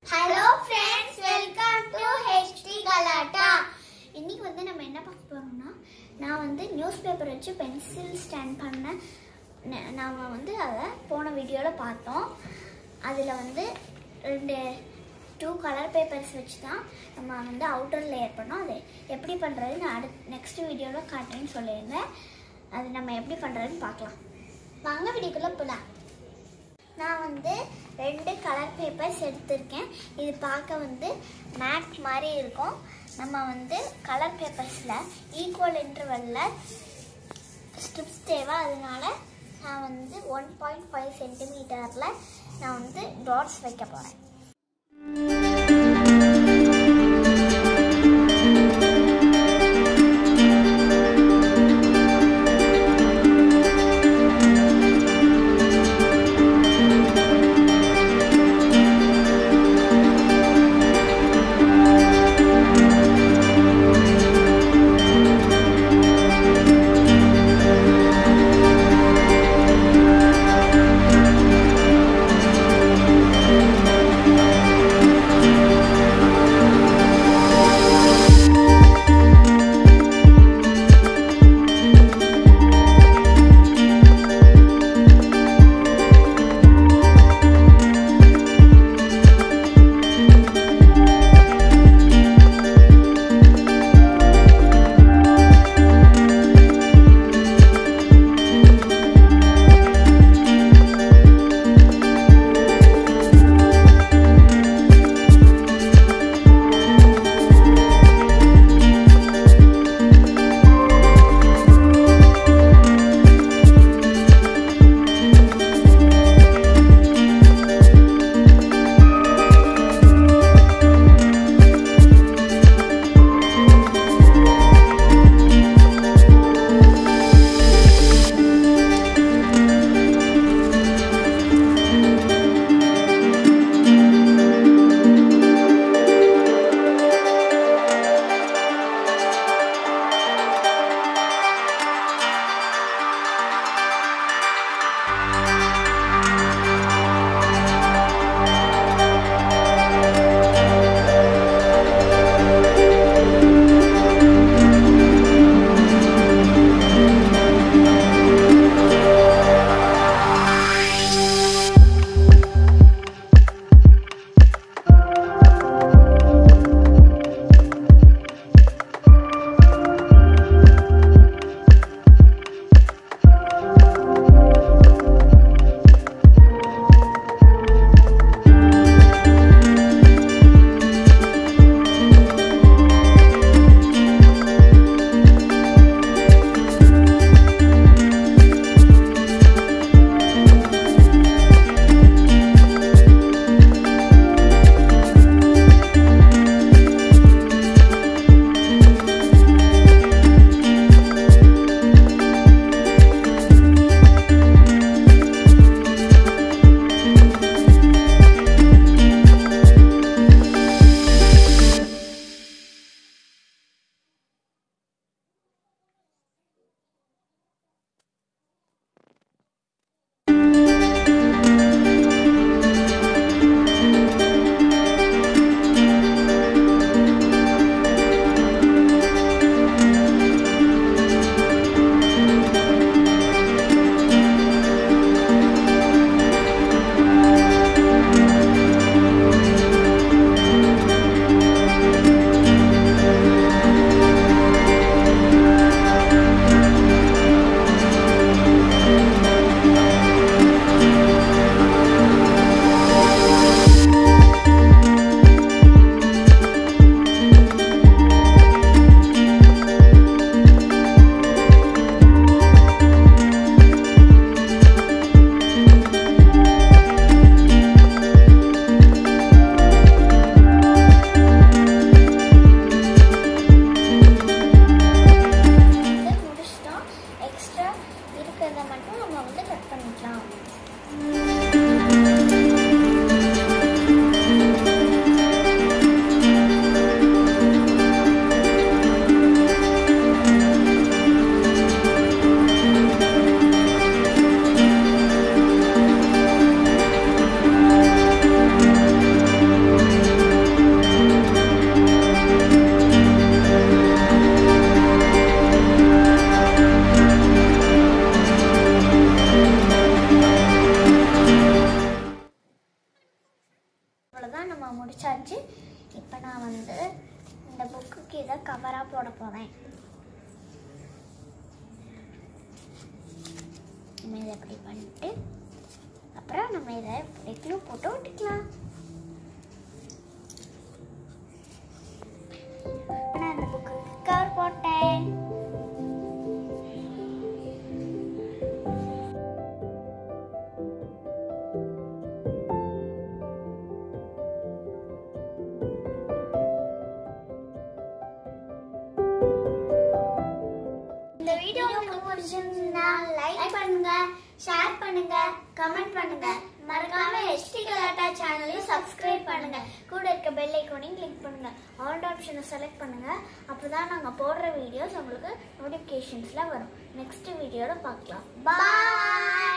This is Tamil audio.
hello friends welcome to HD Galatta இன்னைக்கு வந்து நம்ம என்ன பார்க்க போறோம்னா நான் வந்து நியூஸ் பேப்பர் வச்சு பென்சில் ஸ்டாண்ட் பண்ணேன் ந- நாம வந்து அதை போன வீடியோவில் பார்த்தோம் அதில் வந்து ரெண்டு டூ கலர் பேப்பர்ஸ் வச்சு தான் நம்ம வந்து அவுட்டர் லேயர் பண்ணோம் அது எப்படி பண்ணுறது நான் அடுத்த நெக்ஸ்ட் வீடியோவில் காட்டுறேன்னு சொல்லியிருந்தேன் அது நம்ம எப்படி பண்ணுறதுன்னு பார்க்கலாம் வாங்க வீடியோக்குள்ளே போகலாம் நான் வந்து ரெண்டு கலர் பேப்பர்ஸ் எடுத்திருக்கேன் இது பார்க்க வந்து மேட் மாதிரி இருக்கும் நம்ம வந்து கலர் பேப்பர்ஸில் ஈக்குவல் இன்டர்வலில் ஸ்ட்ரிப்ஸ் தேவை அதனால நான் வந்து ஒன் பாயிண்ட் ஃபைவ் சென்டிமீட்டரில் நான் வந்து டாட்ஸ் வைக்க போகிறேன் அவ்வளோதான் நம்ம முடிச்சாச்சு இப்போ நான் வந்து இந்த புக்குக்கு இதை கவராக போட போகிறேன் நம்ம இதை இப்படி பண்ணிட்டு அப்புறம் நம்ம இதை இப்படி க்ளூ போட்டு ஒட்டிக்கலாம் இப்ப நான் இந்த புக்குக்கு கவர் போட்டேன் இந்த வீடியோ உங்களுக்கு பிடிச்சிருந்தா லைக் பண்ணுங்க ஷேர் பண்ணுங்க கமெண்ட் பண்ணுங்க மறக்காம ஹெச்டி கலாட்டா சேனலையும் சப்ஸ்கிரைப் பண்ணுங்க கூட இருக்க பெல் ஐக்கானையும் கிளிக் பண்ணுங்க ஆல் ஆப்ஷனை செலக்ட் பண்ணுங்க அப்பதான் நாங்க போடுற வீடியோஸ் உங்களுக்கு நோட்டிஃபிகேஷன்ஸ்ல வரும் நெக்ஸ்ட் வீடியோல பார்க்கலாம் பாய்